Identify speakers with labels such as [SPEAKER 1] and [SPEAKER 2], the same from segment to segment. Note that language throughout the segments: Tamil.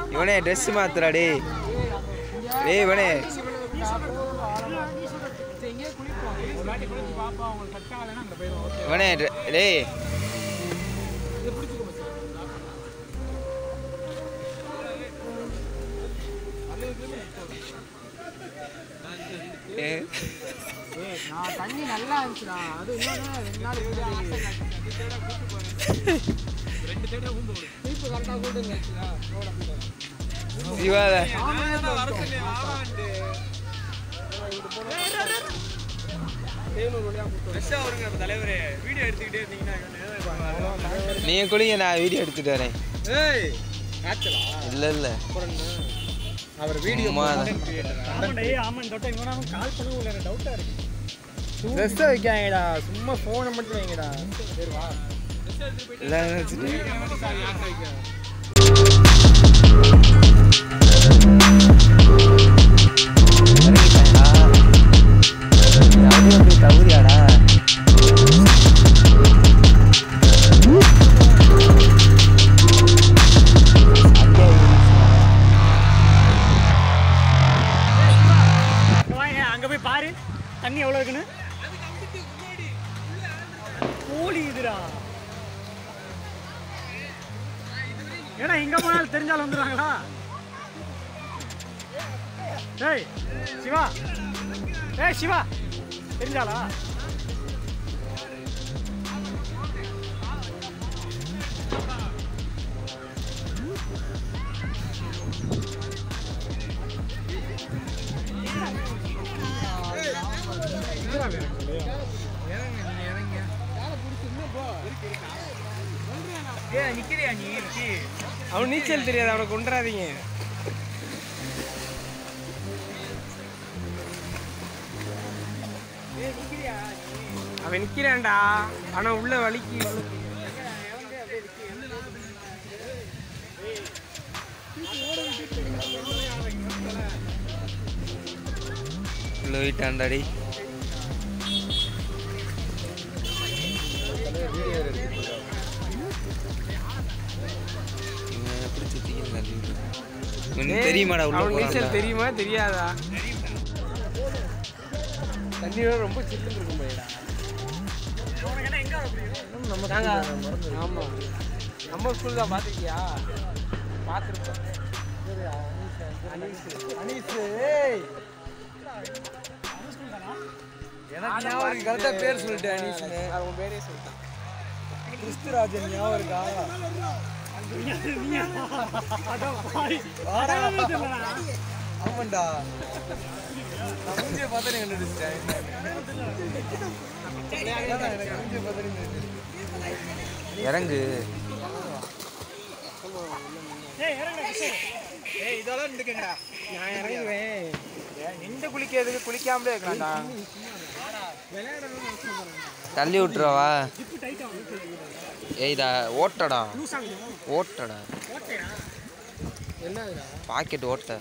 [SPEAKER 1] இவனே ட்ரெஸ் மாத்துறா டேய் டேய் இவனே
[SPEAKER 2] எங்கேயே குளிப்போம் ஒரு வாட்டி குளிச்சு பார்ப்போம் அவங்களுக்கு கட் ஆகலைன்னா அங்கே போயிடும்
[SPEAKER 1] இவனே ட்ரெ- டேய்
[SPEAKER 2] இதை பிடிச்சிக்கோ மச்சான்.
[SPEAKER 1] ஏ,
[SPEAKER 2] ஏய், நான் தண்ணி நல்லா இருந்துச்சுடா அது இன்னொன்று ரெண்டு நாள் முன்னாடி ரெண்டு தேடி ஊந்து திருப்பி கரெக்டாக கூட்டுங்க
[SPEAKER 1] சிவாத நீங்க குளிங்க நான் வீடியோ எடுத்துட்டு வரேன்
[SPEAKER 2] ஏய் காய்ச்சலா
[SPEAKER 1] இல்ல இல்ல
[SPEAKER 2] அப்புறம் என்ன? அவர் வீடியோ
[SPEAKER 1] சும்மா தான்.
[SPEAKER 2] ட்ரெஸ்ஸை வைக்காங்கடா சும்மா ஃபோனை மட்டும் வைங்கடா சரி வா
[SPEAKER 1] எல்லாம் வச்சுட்டு இறங்கிட்டாங்களா? அது அப்படியே தவறியாடா
[SPEAKER 3] அங்க போய் பாரு தண்ணி எவ்வளவு இருக்குன்னு கோழி இதுடா ஏன்னா எங்க போனாலும் தெரிஞ்சாலும் வந்துடுறாங்களா ஏய் சிவா ஏய் சிவா தெரிஞ்சாளா
[SPEAKER 2] அவன் நீச்சல் தெரியாது அவனை கொண்டுறாதீங்க அவன் நிக்கிறான்டா ஆனா உள்ள வலிக்கு
[SPEAKER 1] உள்ள போயிட்டான்டாடி இவன் எப்படி சுத்திக்கிறான் உனக்கு தெரியுமாடா உள்ள
[SPEAKER 2] அவன் நீச்சல்
[SPEAKER 1] போறான்டா?
[SPEAKER 2] தெரியுமா தெரியாதா தண்ணியோட ரொம்ப சில்லுன்னு இருக்கும் போயிடா நம்ம ஆமா நம்ம ஸ்கூல் தான் பார்த்துக்கியா பார்த்துருப்போம் அனீஸ் அனீஸ் ஏய் எனக்கு ஞாபகம் இருக்கு கரெக்டாக பேர் சொல்லிட்டேன் அனீஸ்னு அவன் பேரே சொல்லிட்டான் கிறிஸ்துராஜன் ஞாபகம் இருக்கா வாடா ஆமாண்டா நான் மூஞ்சியை பார்த்தா நீ கண்டுபிடிச்சிட்டேன் எனக்கு மூஞ்சியை பார்த்தா நீ கண்டுபிடிச்சிட்டேன்.
[SPEAKER 1] இறங்கு
[SPEAKER 2] நான் இறங்குவேன் நின்று குளிக்கிறதுக்கு குளிக்காமலே இருக்கலாம்டா
[SPEAKER 1] தள்ளி விட்டுறவா ஏய்டா ஓட்டடா ஓட்டடா
[SPEAKER 2] என்னதுடா
[SPEAKER 1] பாக்கெட் ஓட்ட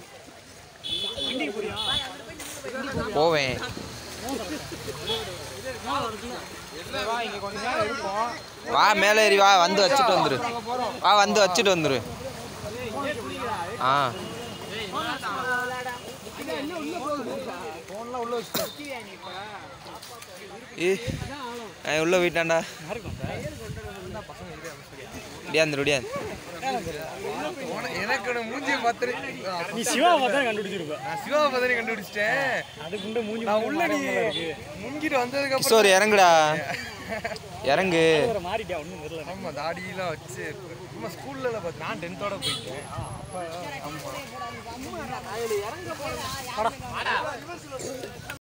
[SPEAKER 1] போவேன்
[SPEAKER 2] வா இங்க கொஞ்ச நேரம் இருப்போம்
[SPEAKER 1] வா மேலே ஏறி வா வந்து வச்சுட்டு வந்துரு வா வந்து வச்சுட்டு வந்துரு ஆ
[SPEAKER 2] ஃபோன்லாம் உள்ள வச்சுட்டு
[SPEAKER 1] ஏ அவன் உள்ள போயிட்டான்டா முடியாது முடியாது
[SPEAKER 2] எனக்கு மூஞ்சியை பார்த்து
[SPEAKER 3] நீ சிவா பார்த்தா கண்டுபிடிச்சிருப்ப
[SPEAKER 2] நான் சிவா பதனி கண்டுபிடிச்சிட்டேன்
[SPEAKER 3] அதுக்குண்டு மூஞ்சி
[SPEAKER 2] நான் உள்ள நீ முங்கிட்டு வந்ததுக்கு அப்புறம்
[SPEAKER 1] கிஷோர் இறங்குடா இறங்கு
[SPEAKER 3] ஒரு மாறிட்டியா ஒன்றும் தெரியல
[SPEAKER 2] ஆமா தாடியெல்லாம் வச்சு நம்ம ஸ்கூல்ல பார்த்து நான் டென்த்தோட போயிட்டேன் அப்ப ஆமா